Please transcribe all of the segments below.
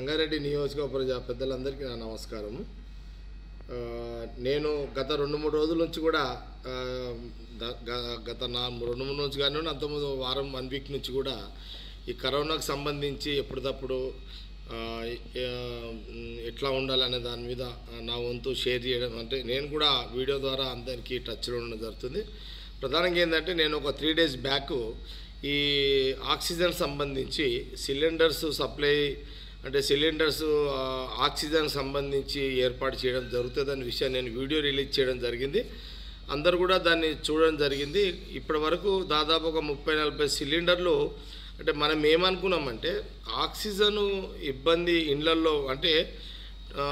సంగారెడ్డి నియోజకవర్గ ప్రజా పెద్దలందరికీ నా నమస్కారము ఆ, నేను గత రెండు మూడు రోజుల నుంచి కూడా ఆ, ద- గ- గత నా రెండు మూడు నుంచి కానీ అంతకుముందు వారం వన్ వీక్ నుంచి కూడా ఈ కరోనాకు సంబంధించి ఎప్పటికప్పుడు ఆ, ఆ, ఉమ్, ఎట్లా ఉండాలనే దాని మీద ఆ, నా వంతు షేర్ చేయడం అంటే నేను కూడా వీడియో ద్వారా అందరికీ టచ్లో ఉండడం జరుగుతుంది ప్రధానంగా ఏంటంటే నేను ఒక త్రీ డేస్ బ్యాక్ ఈ ఆక్సిజన్ సంబంధించి సిలిండర్స్ సప్లై అంటే సిలిండర్స్ ఆ, ఆక్సిజన్ సంబంధించి ఏర్పాటు చేయడం జరుగుతుందనే విషయాన్ని నేను వీడియో రిలీజ్ చేయడం జరిగింది అందరు కూడా దాన్ని చూడడం జరిగింది ఇప్పటి వరకు దాదాపు ఒక ముప్పై నలభై సిలిండర్లు అంటే మనం ఏమనుకున్నామంటే ఆక్సిజన్ ఇబ్బంది ఇండ్లల్లో అంటే ఆ,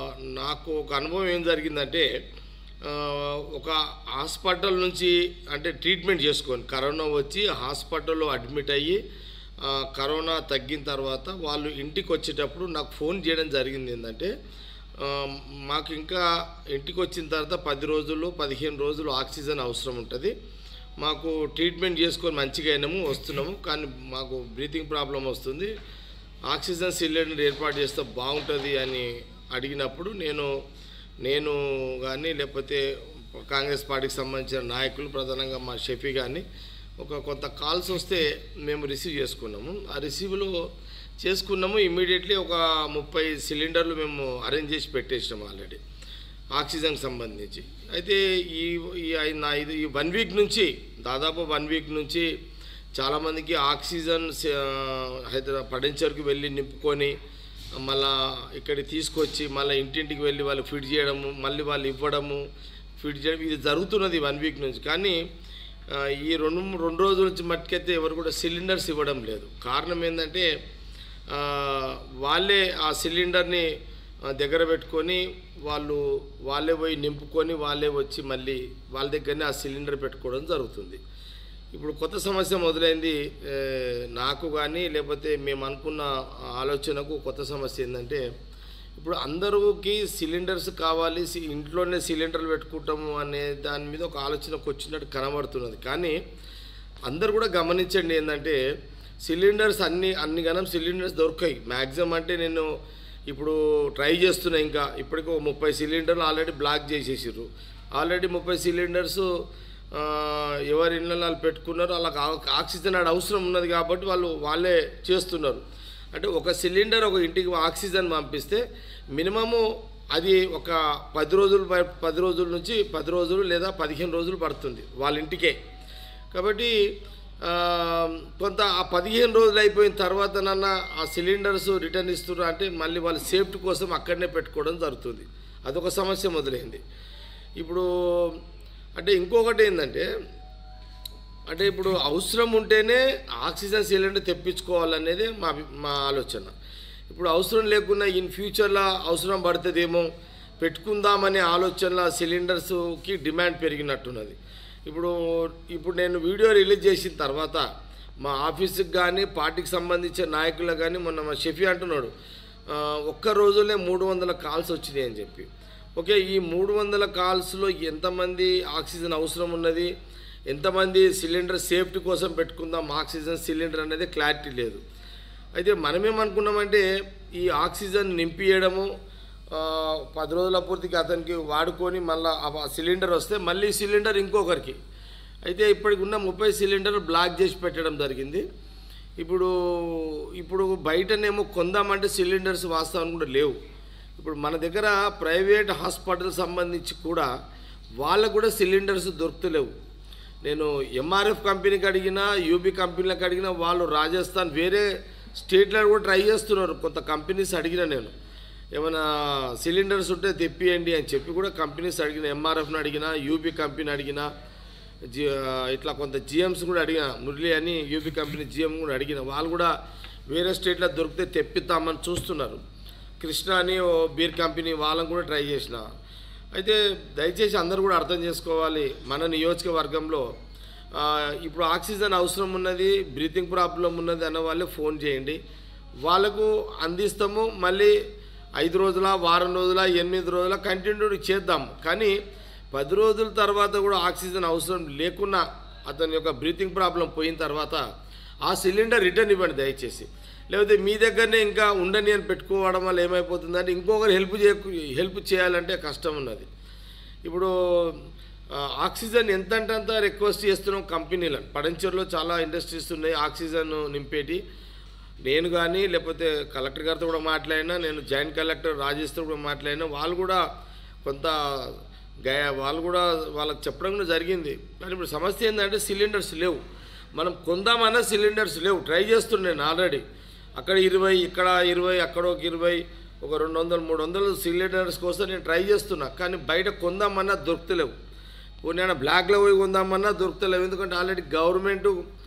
నాకు ఒక అనుభవం ఏం జరిగిందంటే ఆ, ఒక హాస్పిటల్ నుంచి అంటే ట్రీట్మెంట్ చేసుకొని కరోనా వచ్చి హాస్పిటల్లో అడ్మిట్ అయ్యి ఆ, కరోనా తగ్గిన తర్వాత వాళ్ళు ఇంటికి వచ్చేటప్పుడు నాకు ఫోన్ చేయడం జరిగింది ఏంటంటే ఆ, మాకు ఇంకా ఇంటికి వచ్చిన తర్వాత పది రోజులు పదిహేను రోజులు ఆక్సిజన్ అవసరం ఉంటుంది మాకు ట్రీట్మెంట్ చేసుకొని మంచిగా అయినాము వస్తున్నాము కానీ మాకు బ్రీతింగ్ ప్రాబ్లం వస్తుంది ఆక్సిజన్ సిలిండర్ ఏర్పాటు చేస్తే బాగుంటుంది అని అడిగినప్పుడు నేను నేను కానీ లేకపోతే కాంగ్రెస్ పార్టీకి సంబంధించిన నాయకులు ప్రధానంగా మా షఫీ కానీ ఒక కొంత కాల్స్ వస్తే మేము రిసీవ్ చేసుకున్నాము ఆ రిసీవ్లో చేసుకున్నాము ఇమీడియట్లీ ఒక ముప్పై సిలిండర్లు మేము అరేంజ్ చేసి పెట్టేసినాము ఆల్రెడీ ఆక్సిజన్కి సంబంధించి అయితే ఈ ఈ ఐ- నా ఇది ఈ వన్ వీక్ నుంచి దాదాపు వన్ వీక్ నుంచి చాలామందికి ఆక్సిజన్ స- హైదరాబాద్ పడించర్కి వెళ్ళి నింపుకొని మళ్ళా ఇక్కడికి తీసుకొచ్చి మళ్ళీ ఇంటింటికి వెళ్ళి వాళ్ళు ఫిట్ చేయడము మళ్ళీ వాళ్ళు ఇవ్వడము ఫిట్ చేయడం ఇది జరుగుతున్నది వన్ వీక్ నుంచి కానీ ఆ, ఈ రెండు రెండు రోజుల నుంచి మట్టుకైతే ఎవరు కూడా సిలిండర్స్ ఇవ్వడం లేదు కారణం ఏంటంటే ఆ, వాళ్ళే ఆ సిలిండర్ని ఆ, దగ్గర పెట్టుకొని వాళ్ళు వాళ్ళే పోయి నింపుకొని వాళ్ళే వచ్చి మళ్ళీ వాళ్ళ దగ్గరనే ఆ సిలిండర్ పెట్టుకోవడం జరుగుతుంది ఇప్పుడు కొత్త సమస్య మొదలైంది ఏ, నాకు కానీ లేకపోతే మేము అనుకున్న ఆలోచనకు కొత్త సమస్య ఏంటంటే ఇప్పుడు అందరికి సిలిండర్స్ కావాలి సి- ఇంట్లోనే సిలిండర్లు పెట్టుకుంటాము అనే దాని మీద ఒక ఆలోచనకు వచ్చినట్టు కనబడుతున్నది కానీ అందరు కూడా గమనించండి ఏంటంటే సిలిండర్స్ అన్ని అన్ని గణం సిలిండర్స్ దొరకాయి మ్యాక్సిమం అంటే నేను ఇప్పుడు ట్రై చేస్తున్నా ఇంకా ఇప్పటికి ఒక ముప్పై సిలిండర్లు ఆల్రెడీ బ్లాక్ చేసేసారు ఆల్రెడీ ముప్పై సిలిండర్స్ ఆ, ఎవరి ఇళ్ళలో వాళ్ళు పెట్టుకున్నారు వాళ్ళకి ఆ- ఆక్సిజన్ ఆడ అవసరం ఉన్నది కాబట్టి వాళ్ళు వాళ్ళే చేస్తున్నారు అంటే ఒక సిలిండర్ ఒక ఇంటికి ఆక్సిజన్ పంపిస్తే మినిమము అది ఒక పది రోజులు ప- పది రోజుల నుంచి పది రోజులు లేదా పదిహేను రోజులు పడుతుంది వాళ్ళ ఇంటికే కాబట్టి ఆ, కొంత ఆ పదిహేను రోజులు అయిపోయిన తర్వాత నన్న ఆ సిలిండర్స్ రిటర్న్ ఇస్తున్నారు అంటే మళ్ళీ వాళ్ళ సేఫ్టీ కోసం అక్కడనే పెట్టుకోవడం జరుగుతుంది అదొక సమస్య మొదలైంది ఇప్పుడు అంటే ఇంకొకటి ఏంటంటే అంటే ఇప్పుడు అవసరం ఉంటేనే ఆక్సిజన్ సిలిండర్ తెప్పించుకోవాలనేది మా అభి- మా ఆలోచన ఇప్పుడు అవసరం లేకుండా ఇన్ ఫ్యూచర్లో అవసరం పడుతుందేమో పెట్టుకుందామనే ఆలోచనలో సిలిండర్స్కి డిమాండ్ పెరిగినట్టున్నది ఇప్పుడు ఇప్పుడు నేను వీడియో రిలీజ్ చేసిన తర్వాత మా ఆఫీస్కి కానీ పార్టీకి సంబంధించిన నాయకులకు కానీ మొన్న మా షెఫీ అంటున్నాడు ఆ, ఒక్క రోజులే మూడు వందల కాల్స్ వచ్చినాయి అని చెప్పి ఓకే ఈ మూడు వందల కాల్స్లో ఎంతమంది ఆక్సిజన్ అవసరం ఉన్నది ఎంతమంది సిలిండర్ సేఫ్టీ కోసం పెట్టుకుందాం ఆక్సిజన్ సిలిండర్ అనేది క్లారిటీ లేదు అయితే మనమేమనుకున్నామంటే ఈ ఆక్సిజన్ నింపియడము ఆ, పది రోజుల పూర్తికి అతనికి వాడుకొని మళ్ళీ ఆ సిలిండర్ వస్తే మళ్ళీ సిలిండర్ ఇంకొకరికి అయితే ఇప్పటికి ఉన్న ముప్పై సిలిండర్ బ్లాక్ చేసి పెట్టడం జరిగింది ఇప్పుడు ఇప్పుడు బయటనేమో కొందామంటే సిలిండర్స్ వాస్తవానికి కూడా లేవు ఇప్పుడు మన దగ్గర ప్రైవేట్ హాస్పిటల్ సంబంధించి కూడా వాళ్ళకు కూడా సిలిండర్స్ దొరుకుతలేవు నేను ఎంఆర్ఎఫ్ కంపెనీకి అడిగినా యూబీ కంపెనీలకు అడిగినా వాళ్ళు రాజస్థాన్ వేరే స్టేట్లో కూడా ట్రై చేస్తున్నారు కొంత కంపెనీస్ అడిగిన నేను ఏమైనా సిలిండర్స్ ఉంటే తెప్పియండి అని చెప్పి కూడా కంపెనీస్ అడిగిన ఎంఆర్ఎఫ్ని అడిగినా యూబీ కంపెనీ అడిగినా జి ఇట్లా కొంత జిఎమ్స్ కూడా అడిగిన మురళి అని యూపీ కంపెనీ జిఎం కూడా అడిగిన వాళ్ళు కూడా వేరే స్టేట్లో దొరికితే తెప్పిద్దామని చూస్తున్నారు కృష్ణ అని ఓ బీర్ కంపెనీ వాళ్ళని కూడా ట్రై చేసిన అయితే దయచేసి అందరూ కూడా అర్థం చేసుకోవాలి మన నియోజకవర్గంలో ఆ, ఇప్పుడు ఆక్సిజన్ అవసరం ఉన్నది బ్రీతింగ్ ప్రాబ్లం ఉన్నది అన్న వాళ్ళే ఫోన్ చేయండి వాళ్ళకు అందిస్తాము మళ్ళీ ఐదు రోజుల వారం రోజుల ఎనిమిది రోజుల కంటిన్యూ చేద్దాం కానీ పది రోజుల తర్వాత కూడా ఆక్సిజన్ అవసరం లేకున్నా అతని యొక్క బ్రీతింగ్ ప్రాబ్లం పోయిన తర్వాత ఆ సిలిండర్ రిటర్న్ ఇవ్వండి దయచేసి లేకపోతే మీ దగ్గరనే ఇంకా ఉండని అని పెట్టుకోవడం వల్ల ఏమైపోతుందంటే ఇంకొకరు హెల్ప్ చేయ హెల్ప్ చేయాలంటే కష్టం ఉన్నది ఇప్పుడు ఆ, ఆక్సిజన్ ఎంత అంటే అంత రిక్వెస్ట్ చేస్తున్నాం కంపెనీలను పడంచర్లో చాలా ఇండస్ట్రీస్ ఉన్నాయి ఆక్సిజన్ నింపేటి నేను కానీ లేకపోతే కలెక్టర్ గారితో కూడా మాట్లాడినా నేను జాయింట్ కలెక్టర్ రాజేష్తో కూడా మాట్లాడినా వాళ్ళు కూడా కొంత గయ వాళ్ళు కూడా వాళ్ళకి చెప్పడం కూడా జరిగింది కానీ ఇప్పుడు సమస్య ఏంటంటే సిలిండర్స్ లేవు మనం కొందామన్నా సిలిండర్స్ లేవు ట్రై చేస్తున్నాను ఆల్రెడీ అక్కడ ఇరవై ఇక్కడ ఇరవై అక్కడ ఒక ఇరవై ఒక రెండు వందలు మూడు వందలు సిలిండర్స్ కోసం నేను ట్రై చేస్తున్నా కానీ బయట కొందామన్నా దొరుకుతలేవు కొన్ని బ్లాక్లో పోయి కొందామన్నా దొరుకుతలేవు ఎందుకంటే ఆల్రెడీ గవర్నమెంట్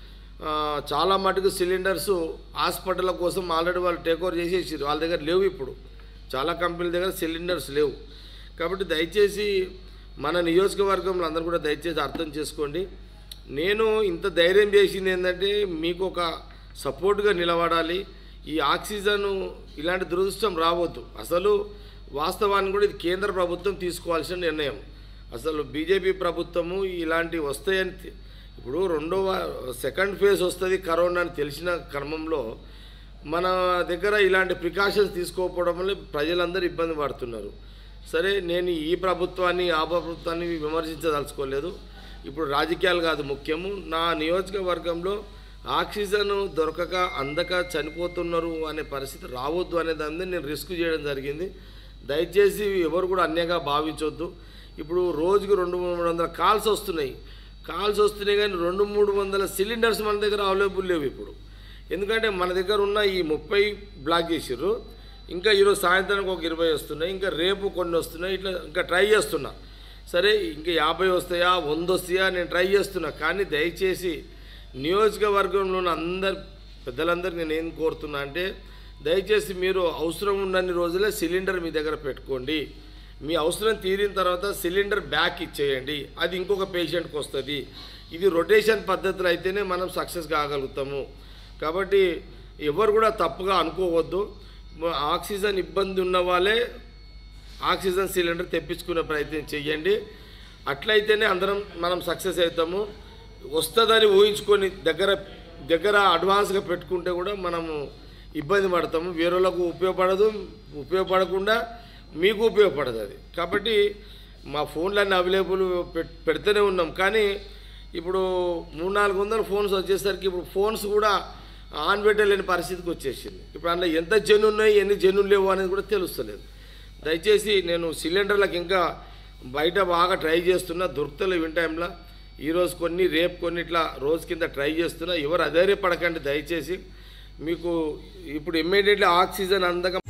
చాలా మటుకు సిలిండర్స్ హాస్పిటల్ కోసం ఆల్రెడీ వాళ్ళు టేక్ ఓవర్ చేసేసారు వాళ్ళ దగ్గర లేవు ఇప్పుడు చాలా కంపెనీల దగ్గర సిలిండర్స్ లేవు కాబట్టి దయచేసి మన నియోజకవర్గంలో అందరూ కూడా దయచేసి అర్థం చేసుకోండి నేను ఇంత ధైర్యం చేసింది ఏంటంటే మీకు ఒక సపోర్ట్గా నిలబడాలి ఈ ఆక్సిజన్ ఇలాంటి దురదృష్టం రావద్దు అసలు వాస్తవానికి కూడా ఇది కేంద్ర ప్రభుత్వం తీసుకోవాల్సిన నిర్ణయం అసలు బీజేపీ ప్రభుత్వము ఇలాంటివి వస్తాయని తె- ఇప్పుడు రెండవ సెకండ్ ఫేజ్ వస్తుంది కరోనా అని తెలిసిన క్రమంలో మన దగ్గర ఇలాంటి ప్రికాషన్స్ తీసుకోకపోవడం వల్ల ప్రజలందరూ ఇబ్బంది పడుతున్నారు సరే నేను ఈ ప్రభుత్వాన్ని ఆ ప్రభుత్వాన్ని విమర్శించదలుచుకోలేదు ఇప్పుడు రాజకీయాలు కాదు ముఖ్యము నా నియోజకవర్గంలో ఆక్సిజన్ దొరకక అందక చనిపోతున్నారు అనే పరిస్థితి రావద్దు అనే దాన్ని నేను రిస్క్ చేయడం జరిగింది దయచేసి ఎవరు కూడా అన్యంగా భావించవద్దు ఇప్పుడు రోజుకు రెండు మూడు వందల కాల్స్ వస్తున్నాయి కాల్స్ వస్తున్నాయి కానీ రెండు మూడు వందల సిలిండర్స్ మన దగ్గర అవైలబుల్ లేవు ఇప్పుడు ఎందుకంటే మన దగ్గర ఉన్న ఈ ముప్పై బ్లాక్ చేసిర్రు ఇంకా ఈరోజు సాయంత్రానికి ఒక ఇరవై వస్తున్నాయి ఇంకా రేపు కొన్ని వస్తున్నాయి ఇట్లా ఇంకా ట్రై చేస్తున్నా సరే ఇంకా యాభై వస్తాయా వంద వస్తాయా నేను ట్రై చేస్తున్నా కానీ దయచేసి నియోజకవర్గంలో ఉన్న అందరు పెద్దలందరికీ నేను ఏం కోరుతున్నా అంటే దయచేసి మీరు అవసరం ఉన్నన్ని రోజులే సిలిండర్ మీ దగ్గర పెట్టుకోండి మీ అవసరం తీరిన తర్వాత సిలిండర్ బ్యాక్ ఇచ్చేయండి అది ఇంకొక పేషెంట్కి వస్తుంది ఇది రొటేషన్ పద్ధతులు అయితేనే మనం సక్సెస్ కాగలుగుతాము కాబట్టి ఎవరు కూడా తప్పుగా అనుకోవద్దు మ- ఆక్సిజన్ ఇబ్బంది ఉన్న వాళ్ళే ఆక్సిజన్ సిలిండర్ తెప్పించుకునే ప్రయత్నం చేయండి అట్లయితేనే అందరం మనం సక్సెస్ అవుతాము వస్తుందని ఊహించుకొని దగ్గర దగ్గర అడ్వాన్స్గా పెట్టుకుంటే కూడా మనము ఇబ్బంది పడతాము వేరేలకు ఉపయోగపడదు ఉపయోగపడకుండా మీకు ఉపయోగపడదు అది కాబట్టి మా ఫోన్లన్నీ అవైలబుల్ పెట్- పెడుతూనే ఉన్నాం కానీ ఇప్పుడు మూడు నాలుగు వందల ఫోన్స్ వచ్చేసరికి ఇప్పుడు ఫోన్స్ కూడా ఆన్ పెట్టలేని పరిస్థితికి వచ్చేసింది ఇప్పుడు అందులో ఎంత జన్ ఉన్నాయి ఎన్ని జన్నులు లేవు అనేది కూడా తెలుస్తలేదు దయచేసి నేను సిలిండర్లకు ఇంకా బయట బాగా ట్రై చేస్తున్నా దొరుకుతలేవు ఇన్ టైంలో ఈరోజు కొన్ని రేపు కొన్ని ఇట్లా రోజు కింద ట్రై చేస్తున్నా ఎవరు అధైర్యపడకండి దయచేసి మీకు ఇప్పుడు ఇమ్మీడియట్లీ ఆక్సిజన్ అందక